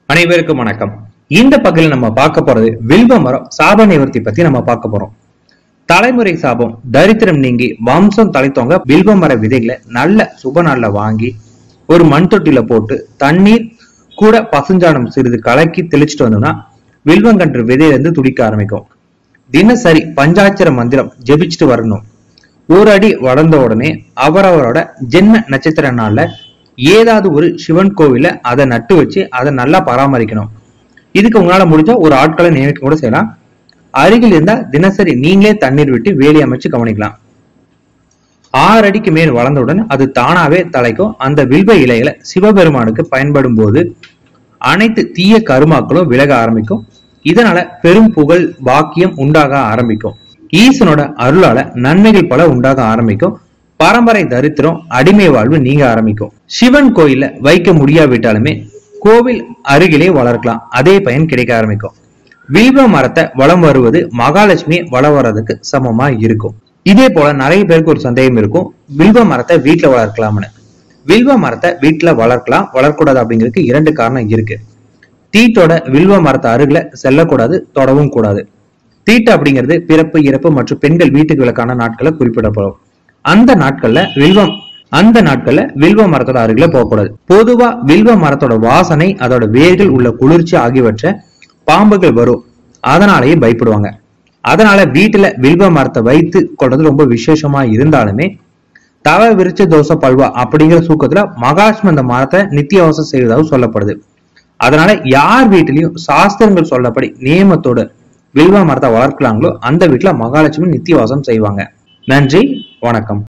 அனைவருக்கும் வணக்கம் இந்த பகுதியில் நம்ம பார்க்க போறது வில்வ மரம் சாப நிவர்த்தி பத்தி நம்ம பார்க்க போறோம் தலைமுறை சாபம் தரித்திரம் நீங்கி வம்சம் தலைத்தவங்க வில்வ மர விதைகளை நல்ல சுப நாள்ல வாங்கி ஒரு மண் தொட்டில போட்டு தண்ணீர் கூட பசுஞ்சாணம் சிறிது கலக்கி தெளிச்சுட்டு வந்தோம்னா வில்வங்கன்று விதையிலிருந்து துடிக்க ஆரம்பிக்கும் தினசரி பஞ்சாட்சர மந்திரம் ஜெபிச்சுட்டு வரணும் ஒரு அடி வளர்ந்த உடனே அவரவரோட ஜென்ம நட்சத்திர நாள்ல ஏதாவது ஒரு சிவன் கோவில அதை நட்டு வச்சு அதை நல்லா பராமரிக்கணும் இதுக்கு உங்களால முடிஞ்சா ஒரு ஆட்களை நியமிக்க கூட செய்யலாம் அருகில் இருந்தா தினசரி நீங்களே தண்ணீர் விட்டு வேலி அமைச்சு கவனிக்கலாம் ஆறு அடிக்கு மேல் வளர்ந்தவுடன் அது தானாவே தலைக்கும் அந்த வில்வ இலைகளை சிவபெருமானுக்கு பயன்படும் போது அனைத்து தீய கருமாக்களும் விலக ஆரம்பிக்கும் இதனால பெரும் புகழ் பாக்கியம் உண்டாக ஆரம்பிக்கும் ஈசனோட அருளால நன்மைகள் பல உண்டாக ஆரம்பிக்கும் பரம்பரை தரித்திரம் அடிமை வாழ்வு நீங்க ஆரம்பிக்கும் சிவன் கோயில்ல வைக்க முடியாவிட்டாலுமே கோவில் அருகிலே வளர்க்கலாம் அதே பயன் கிடைக்க ஆரம்பிக்கும் வில்வ மரத்தை வலம் வருவது மகாலட்சுமி வளம் வர்றதுக்கு சமமா இருக்கும் இதே போல நிறைய பேருக்கு ஒரு சந்தேகம் இருக்கும் வில்வ மரத்தை வீட்டுல வளர்க்கலாம்னு வில்வ மரத்தை வீட்டுல வளர்க்கலாம் வளரக்கூடாது அப்படிங்கிறதுக்கு இரண்டு காரணம் இருக்கு தீட்டோட வில்வ மரத்தை அருகில செல்லக்கூடாது தொடவும் கூடாது தீட்டு அப்படிங்கிறது பிறப்பு இறப்பு மற்றும் பெண்கள் வீட்டுக்கு விளக்கான நாட்களை குறிப்பிடப்படும் அந்த நாட்கள்ல வில்வம் அந்த நாட்கள்ல வில்வ மரத்தோட அருகில போகக்கூடாது பொதுவா வில்வ மரத்தோட வாசனை அதோட வேர்கள் உள்ள குளிர்ச்சி ஆகியவற்றை பாம்புகள் வரும் அதனாலேயே பயப்படுவாங்க அதனால வீட்டுல வில்வ மரத்தை வைத்து கொள்றது ரொம்ப விசேஷமா இருந்தாலுமே தவ விருச்ச தோச பல்வா அப்படிங்கிற சூக்கத்துல மகாலட்சுமி அந்த மரத்தை நித்தியாவசம் செய்வதாக சொல்லப்படுது அதனால யார் வீட்டிலையும் சாஸ்திரங்கள் சொல்லப்படி நியமத்தோட வில்வ மரத்தை வளர்க்கலாங்களோ அந்த வீட்டுல மகாலட்சுமி நித்தியவாசம் செய்வாங்க நன்றி வணக்கம்